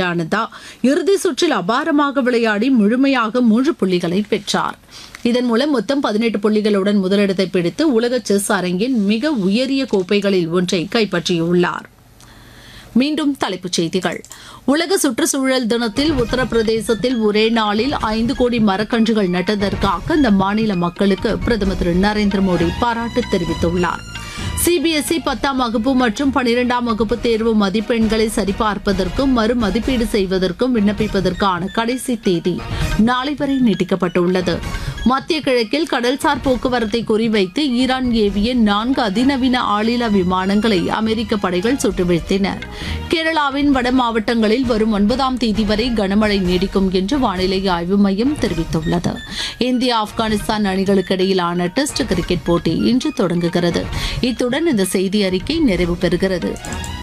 நித்யானந்தா இறுதி சுற்றில் அபாரமாக விளையாடி முழுமையாக மூன்று புள்ளிகளை பெற்றார் இதன் மூலம் மொத்தம் பதினெட்டு புள்ளிகளுடன் முதலிடத்தை பிடித்து உலக செஸ் அரங்கின் மிக உயரிய கோப்பைகளில் ஒன்றை கைப்பற்றியுள்ளார் மீண்டும் தலைப்புச் செய்திகள் உலக சுற்றுச்சூழல் தினத்தில் உத்தரப்பிரதேசத்தில் ஒரே நாளில் ஐந்து கோடி மரக்கன்றுகள் நட்டதற்காக அந்த மாநில மக்களுக்கு பிரதமர் திரு நரேந்திர மோடி பாராட்டு தெரிவித்துள்ளார் சிபிஎஸ்இ பத்தாம் வகுப்பு மற்றும் பனிரெண்டாம் வகுப்பு தேர்வு மதிப்பெண்களை சரிபார்ப்பதற்கும் மறு மதிப்பீடு செய்வதற்கும் விண்ணப்பிப்பதற்கான கடைசி தேதி நாளை வரை நீட்டிக்கப்பட்டுள்ளது மத்திய கிழக்கில் கடல்சார் போக்குவரத்தை குறிவைத்து ஈரான் ஏவிய நான்கு அதிநவீன ஆளில்லா விமானங்களை அமெரிக்க படைகள் சுட்டு வீழ்த்தினர் கேரளாவின் வட மாவட்டங்களில் வரும் ஒன்பதாம் தேதி வரை கனமழை நீடிக்கும் என்று வானிலை ஆய்வு மையம் தெரிவித்துள்ளது இந்தியா ஆப்கானிஸ்தான் அணிகளுக்கு இடையிலான டெஸ்ட் கிரிக்கெட் போட்டி இன்று தொடங்குகிறது இத்துடன் இந்த செய்தி அறிக்கை நிறைவு பெறுகிறது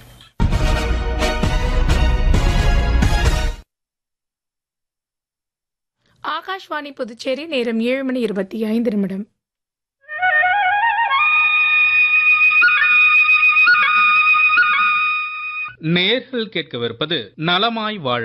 ஆகாஷ்வாணி புதுச்சேரி நேரம் ஏழு மணி இருபத்தி ஐந்து நிமிடம் நேர்கள் கேட்கவிருப்பது நலமாய் வாழ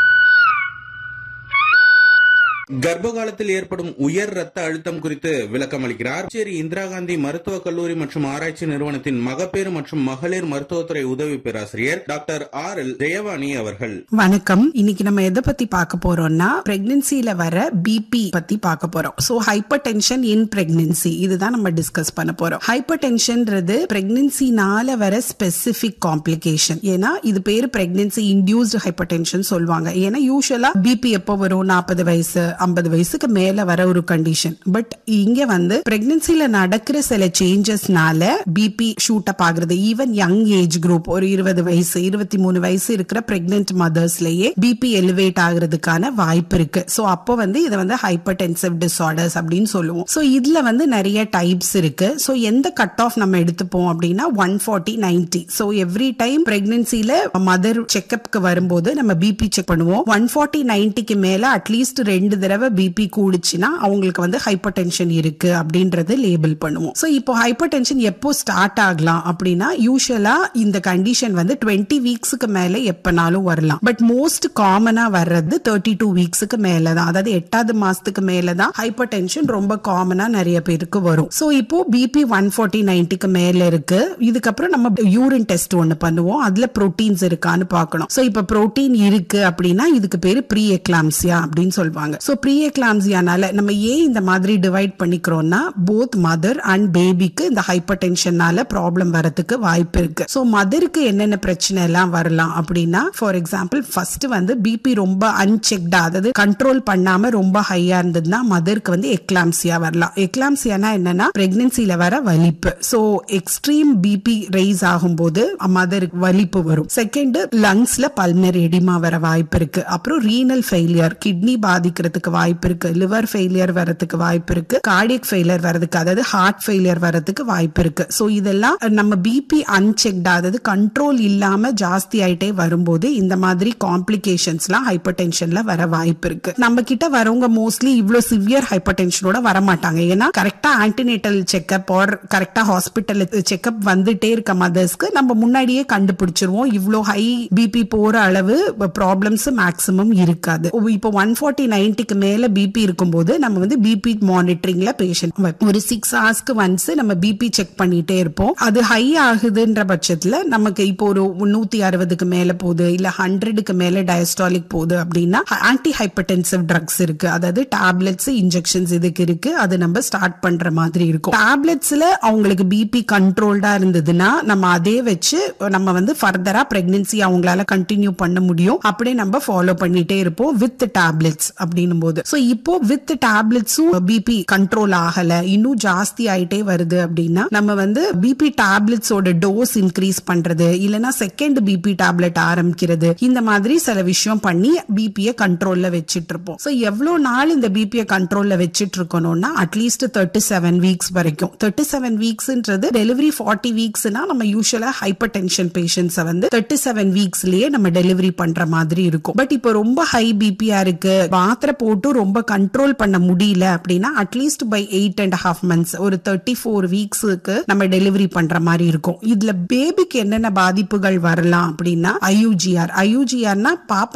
கர்ப்ப காலத்தில் ஏற்படும் உயர் ரத்த அழுத்தம் குறித்து விளக்கம் அளிக்கிறார் புதுச்சேரி இந்திரா காந்தி மருத்துவக் கல்லூரி மற்றும் ஆராய்ச்சி நிறுவனத்தின் மகப்பேறு மற்றும் மகளிர் மருத்துவத்துறை உதவி பேராசிரியர் டாக்டர் ஆர் எல் ஜெயவாணி அவர்கள் வணக்கம் இன்னைக்கு நம்ம எதை பத்தி பார்க்க போறோம்னா பிரெக்னன்சில வர பிபி பத்தி பார்க்க போறோம் so hypertension in pregnancy இதுதான் நம்ம டிஸ்கஸ் பண்ண போறோம் ஹைப்பர் டென்ஷன்ன்றது பிரெக்னன்சினால வர ஸ்பெசிபிக் காம்ப்ளிகேஷன் ஏன்னா இது பேரு பிரெக்னன்சி இன்டியூஸ்டு ஹைப்பர் டென்ஷன் சொல்லுவாங்க ஏன்னா யூஸ்வலா பிபி எப்போ வரும் நாற்பது வயசு ஐம்பது வயசுக்கு மேல வர ஒரு கண்டிஷன் பட் இங்க வந்து பிரெக்னன்சில நடக்கிற சில சேஞ்சஸ்னால பிபி ஷூட் அப் ஆகுறது ஈவன் யங் ஏஜ் குரூப் ஒரு இருபது வயசு இருபத்தி மூணு வயசு இருக்கிற பிரெக்னென்ட் மதர்ஸ்லயே பிபி எலிவேட் ஆகுறதுக்கான வாய்ப்பு இருக்கு சோ அப்போ வந்து இதை வந்து ஹைப்பர் டென்சிவ் டிசார்டர்ஸ் அப்படின்னு சொல்லுவோம் சோ இதுல வந்து நிறைய டைப்ஸ் இருக்கு சோ எந்த கட் ஆஃப் நம்ம எடுத்துப்போம் அப்படின்னா one forty ninety so every time பிரெக்னன்சில மதர் செக்அப்க்கு வரும்போது நம்ம பிபி செக் பண்ணுவோம் ஒன் ஃபார்ட்டி நைன்டிக்கு மேல அட்லீஸ்ட் ரெண்டு தடவை பிபி கூடுச்சுன்னா அவங்களுக்கு வந்து ஹைப்பர் டென்ஷன் இருக்கு அப்படின்றது லேபிள் பண்ணுவோம் சோ இப்போ ஹைப்பர் டென்ஷன் எப்போ ஸ்டார்ட் ஆகலாம் அப்படின்னா யூஸ்வலா இந்த கண்டிஷன் வந்து டுவெண்ட்டி வீக்ஸுக்கு மேல எப்பனாலும் வரலாம் பட் மோஸ்ட் காமனா வர்றது தேர்ட்டி டூ வீக்ஸுக்கு மேல தான் அதாவது எட்டாவது மாசத்துக்கு மேல தான் ஹைப்பர் டென்ஷன் ரொம்ப காமனா நிறைய பேருக்கு வரும் சோ இப்போ பிபி ஒன் ஃபார்ட்டி நைன்டிக்கு மேல இருக்கு இதுக்கப்புறம் நம்ம யூரின் டெஸ்ட் ஒன்னு பண்ணுவோம் அதுல புரோட்டீன்ஸ் இருக்கான்னு பார்க்கணும் சோ இப்போ புரோட்டீன் இருக்கு அப்படின்னா இதுக்கு பேரு ப்ரீ எக்லாம்சியா அப்படின்னு சொல்லுவாங்க சோ ப்ரீ எக்லாம்சியானால நம்ம ஏன் இந்த மாதிரி டிவைட் பண்ணிக்கிறோம்னா போத் மதர் அண்ட் பேபிக்கு இந்த ஹைப்பர் டென்ஷனால ப்ராப்ளம் வரதுக்கு வாய்ப்பு இருக்கு சோ மதருக்கு என்னென்ன பிரச்சனை எல்லாம் வரலாம் அப்படின்னா ஃபார் எக்ஸாம்பிள் ஃபர்ஸ்ட் வந்து பிபி ரொம்ப அன்செக்டா அதாவது கண்ட்ரோல் பண்ணாம ரொம்ப ஹையா இருந்ததுன்னா மதருக்கு வந்து எக்லாம்சியா வரலாம் எக்லாம்சியானா என்னன்னா பிரெக்னன்சில வர வலிப்பு சோ எக்ஸ்ட்ரீம் பிபி ரைஸ் ஆகும்போது மதருக்கு வலிப்பு வரும் செகண்ட் லங்ஸ்ல பல்மனரி எடிமா வர வாய்ப்பு இருக்கு அப்புறம் ரீனல் ஃபெயிலியர் கிட்னி பாதிக்கிறதுக்கு வாய்ப்பு இருக்கு லிவர் ஃபெயிலியர் வரதுக்கு வாய்ப்பு இருக்கு கார்டியக் ஃபெயிலியர் வரதுக்கு அதாவது ஹார்ட் ஃபெயிலியர் வரதுக்கு வாய்ப்பு இருக்கு சோ இதெல்லாம் நம்ம பிபி அன்செக்ட் அதாவது கண்ட்ரோல் இல்லாம ஜாஸ்தி ஆயிட்டே வரும்போது இந்த மாதிரி காம்ப்ளிகேஷன்ஸ்லாம் ஹைப்பர் டென்ஷன்ல வர வாய்ப்பு இருக்கு நம்ம கிட்ட வரவங்க மோஸ்ட்லி இவ்வளவு சிவியர் ஹைப்பர் டென்ஷனோட வர மாட்டாங்க ஏன்னா கரெக்டா ஆன்டினேட்டல் செக்அப் ஆர் கரெக்டா ஹாஸ்பிட்டல் செக்அப் வந்துட்டே இருக்க மதர்ஸ்க்கு நம்ம முன்னாடியே கண்டுபிடிச்சிருவோம் இவ்வளோ ஹை பிபி போற அளவு ப்ராப்ளம்ஸ் மேக்சிமம் இருக்காது இப்போ ஒன் ஃபார்ட்டி நைன்டிக்கு மேல பிபி இருக்கும்போது நம்ம வந்து பிபி மானிட்டரிங்ல பேஷண்ட் ஒரு சிக்ஸ் ஹவர்ஸ்க்கு ஒன்ஸ் நம்ம பிபி செக் பண்ணிட்டே இருப்போம் அது ஹை ஆகுதுன்ற பட்சத்துல நமக்கு இப்போ ஒரு நூத்தி அறுபதுக்கு மேல போகுது இல்ல ஹண்ட்ரடுக்கு மேல டயஸ்டாலிக் போகுது அப்படின்னா ஆன்டி ஹைப்பர்டென்சிவ் ட்ரக்ஸ் இருக்கு அதாவது டேப்லெட்ஸ் இன்ஜெக்ஷன்ஸ் இதுக்கு இருக்கு அது நம்ம ஸ்டார்ட் பண்ற மாதிரி இருக்கும் டேப்லெட்ஸ்ல அவங்களுக்கு பிபி கண்ட்ரோல்டா இருந்ததுன்னா நம்ம அதே வச்சு நம்ம வந்து ஃபர்தரா பிரெக்னன்சி அவங்களால கண்டினியூ பண்ண முடியும் அப்படியே நம்ம ஃபாலோ பண்ணிட்டே இருப்போம் வித் டேப்லெட்ஸ் அப்படின்னும் போது சோ இப்போ வித் டேப்லெட்ஸும் பிபி கண்ட்ரோல் ஆகல இன்னும் ஜாஸ்தி ஆயிட்டே வருது அப்படின்னா நம்ம வந்து பிபி டேப்லெட்ஸோட டோஸ் இன்க்ரீஸ் பண்றது இல்லனா செகண்ட் பிபி டேப்லெட் ஆரம்பிக்கிறது இந்த மாதிரி சில விஷயம் பண்ணி பிபியை கண்ட்ரோல்ல வச்சிட்டு இருப்போம் சோ எவ்வளவு நாள் இந்த பிபியை கண்ட்ரோல்ல வச்சிட்டு இருக்கணும்னா அட்லீஸ்ட் தேர்ட்டி செவன் வீக்ஸ் வரைக்கும் தேர்ட்டி செவன் வீக்ஸ்ன்றது டெலிவரி ஃபார்ட்டி வீக்ஸ்னா நம்ம யூஸ்வலா ஹைப்பர் டென்ஷன் பேஷண்ட்ஸை வந்து தேர்ட்டி செவன் வீக்ஸ்லயே நம்ம டெலிவரி பண்ற மாதிரி இருக்கும் பட் இப்போ ரொம்ப ஹை பிபியா இருக்கு மாத்திரை போட்டு ரொம்ப கண்ட்ரோல் பண்ண முடியல அப்படின்னா at least by eight and half months ஒரு தேர்ட்டி ஃபோர் வீக்ஸுக்கு நம்ம டெலிவரி பண்ற மாதிரி இருக்கும் இதுல பேபிக்கு என்னென்ன பாதிப்புகள் வரலாம் அப்படின்னா ஐயூஜிஆர் ஐயூஜிஆர்னா பாப்பா